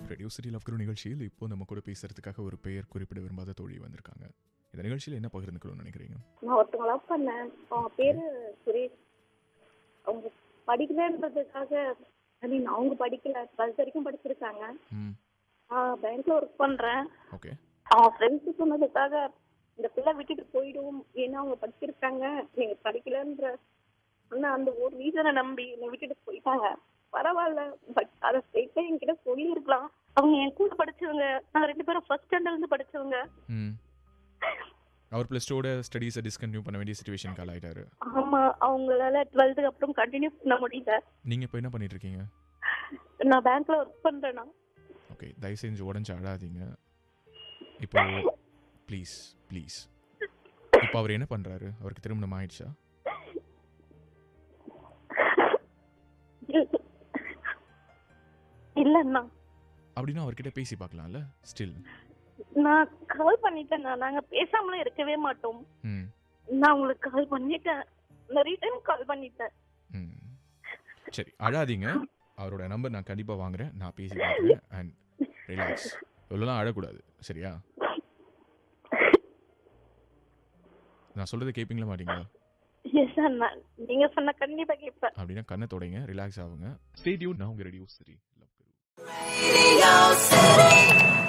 Radio city love குரு நிகழ்ச்சியில் இப்போ நம்ம கூட பேசுறதுக்காக ஒரு பெயர் குறிப்பிட விரும்பாத தோழி வந்திருக்காங்க இந்த நிகழ்ச்சியில் என்ன பகிர்ந்துக்கணும்னு நினைக்கிறீங்க நான் ஒருத்தவங்க லவ் பண்ணேன் அவங்க பேரு சுரேஷ் அவங்க படிக்கலன்றதுக்காக ஐ மீன் அவங்க படிக்கல டுவெல்த் வரைக்கும் படிச்சிருக்காங்க ம் நான் பேங்க்ல ஒர்க் பண்றேன் ஓகே அவங்க ஃப்ரெண்ட்ஸ் சொன்னதுக்காக இந்த பிள்ளை விட்டுட்டு போயிடுவோம் ஏன்னா அவங்க படிச்சிருக்காங்க நீங்க படிக்கலன்ற ஆனா அந்த ஒரு ரீசனை நம்பி என்னை விட்டுட்டு போயிட்டாங்க பரவாயில்ல பட் அதை ஸ்ட்ரெயிட்டா என்கிட்ட சொல்லியிருக்கலாம் அவங்க என் கூட படிச்சவங்க நாங்க ரெண்டு பேரும் ஃபர்ஸ்ட் ஸ்டாண்டர்ட்ல இருந்து படிச்சவங்க ம் அவர் ப்ளஸ் டூட ஸ்டடீஸை டிஸ்கன்டினியூ பண்ண வேண்டிய சுச்சுவேஷன் கால் ஆயிட்டாரு ஆமா அவங்களால டுவெல்த்துக்கு அப்புறம் கண்டினியூ பண்ண முடியல நீங்கள் இப்போ என்ன பண்ணிட்டு இருக்கீங்க நான் பேங்க்ல ஒர்க் பண்றேன்னா ஓகே தயவு செஞ்சு உடஞ்சி அழாதீங்க இப்போ ப்ளீஸ் ப்ளீஸ் இப்போ அவர் என்ன பண்ணுறாரு அவருக்கு திருமணம் ஆயிடுச்சா இல்லண்ணா அப்படின்னா அவர்கிட்ட பேசி பார்க்கலாம்ல ஸ்டில் நான் கால் பண்ணிட்டேண்ணா நாங்க பேசாமலாம் இருக்கவே மாட்டோம் ம் நான் உங்களுக்கு கால் பண்ணிட்டேன் நிறைய டைம் கால் பண்ணிட்டேன் ம் சரி அழாதீங்க அவரோட நம்பர் நான் கண்டிப்பாக வாங்குறேன் நான் பேசி பார்க்குறேன் அண்ட் ரிலாக்ஸ் இவ்வளோலாம் அழக்கூடாது சரியா நான் சொல்கிறத கேட்பீங்களா மாட்டீங்களா எஸ் அண்ணா நீங்க சொன்ன கண்டிப்பா கேட்பேன் அப்படின்னா கண்ணை தொடங்க ரிலாக்ஸ் ஆகுங்க ஸ்டேடியூ நான் உங்கள் ரெடியூ சரி லவ் Radio City.